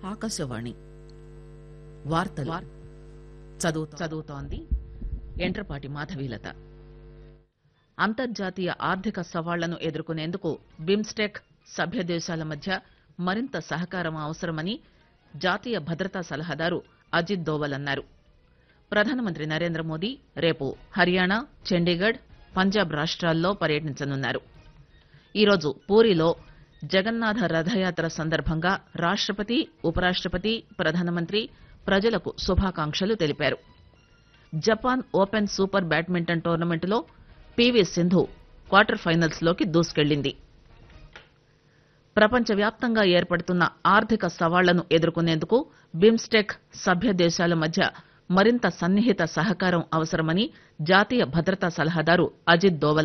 ఆకాశవాణి వార్తలు చదువు చదువుతోంది ఎంట్రపాటి మాధవీలత అంతర్జాతీయ ఆర్థిక సవాళ్లను ఎదుర్కొనేందుకు బిమ్స్టెక్ సభ్య దేశాల మధ్య మరింత సహకారం అవసరమని జాతీయ భద్రతా సలహాదారు అజిత్ దోవల్ అన్నారు ప్రధానమంత్రి నరేంద్ర మోదీ రేపు హర్యానా చండీగఢ్ పంజాబ్ రాష్ట్రాల్లో పర్యటించనున్నారు ఈరోజు పూరిలో జగన్నాథ రథయాత్ర సందర్భంగా రాష్టపతి ఉపరాష్టపతి ప్రధానమంత్రి ప్రజలకు శుభాకాంక్షలు తెలిపారు జపాన్ ఓపెన్ సూపర్ బ్యాడ్మింటన్ టోర్నమెంటులో పీవీ సింధు క్వార్టర్ ఫైనల్స్ లోకి దూసుకెళ్లింది ప్రపంచవ్యాప్తంగా ఏర్పడుతున్న ఆర్థిక సవాళ్లను ఎదుర్కొనేందుకు బిమ్స్టెక్ సభ్య దేశాల మధ్య మరింత సన్నిహిత సహకారం అవసరమని జాతీయ భద్రతా సలహాదారు అజిత్ దోవల్